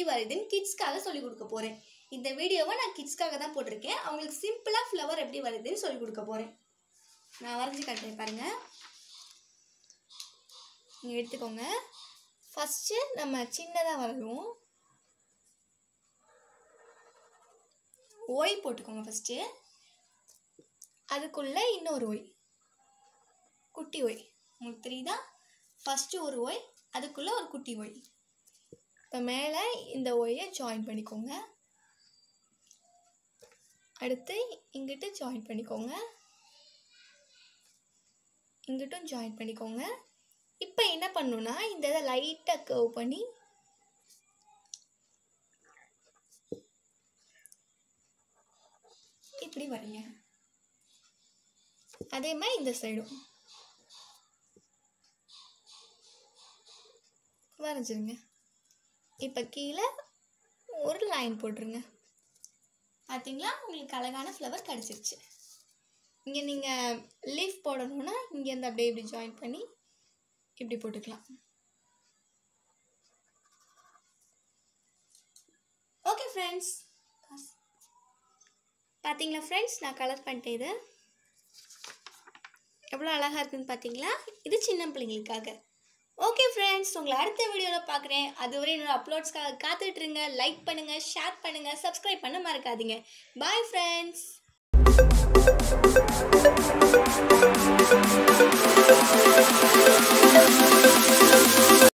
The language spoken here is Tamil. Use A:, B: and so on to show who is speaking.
A: எப்படி வரையுதுன்னு கிட்ஸ்க்காக சொல்லி கொடுக்க போகிறேன் இந்த வீடியோவை நான் கிட்ஸ்க்காக தான் போட்டிருக்கேன் அவங்களுக்கு சிம்பிளாக ஃப்ளவர் எப்படி வருதுன்னு சொல்லி கொடுக்க போகிறேன் நான் வரைஞ்சி காட்டுறேன் பாருங்கள் நீங்கள் எடுத்துக்கோங்க ஃபஸ்ட்டு நம்ம சின்னதாக வரைவோம் ஒய் போட்டுக்கோங்க ஃபஸ்ட்டு அதுக்குள்ளே இன்னொரு ஒய் குட்டி ஒய் உங்களுக்கு தெரியுதா ஃபஸ்ட்டு ஒரு ஒய் அதுக்குள்ளே ஒரு குட்டி ஒய் இப்போ மேலே இந்த ஒய்யை ஜாயின் பண்ணிக்கோங்க அடுத்து இங்கிட்டு ஜாயின் பண்ணிக்கோங்க இங்கிட்டும் ஜாயின் பண்ணிக்கோங்க இப்போ என்ன பண்ணணும்னா இந்த இதை லைட்டாக கர்வ் பண்ணி இப்படி வரீங்க அதே மாதிரி இந்த சைடும் வரைஞ்சிருங்க இப்போ கீழே ஒரு லைன் போட்டுருங்க பார்த்தீங்களா உங்களுக்கு அழகான ஃப்ளவர் கிடச்சிருச்சு இங்கே நீங்கள் லீஃப் போடணுன்னா இங்கேருந்து அப்படியே இப்படி ஜாயின் பண்ணி இப்படி போட்டுக்கலாம் ஓகே ஃப்ரெண்ட்ஸ் பார்த்தீங்களா ஃப்ரெண்ட்ஸ் நான் கலர் பண்ணிட்டேன் இது எவ்வளோ அழகாக இருக்குன்னு பார்த்தீங்களா இது சின்ன பிள்ளைங்களுக்காக ஓகே ஃப்ரெண்ட்ஸ் உங்களை அடுத்த வீடியோவில் பார்க்குறேன் அதுவரை என்னோட அப்லோட்ஸ்க்காக காத்துட்டு இருங்க லைக் பண்ணுங்கள் ஷேர் பண்ணுங்கள் சப்ஸ்கிரைப் பண்ண மறக்காதீங்க பாய் ஃப்ரெண்ட்ஸ்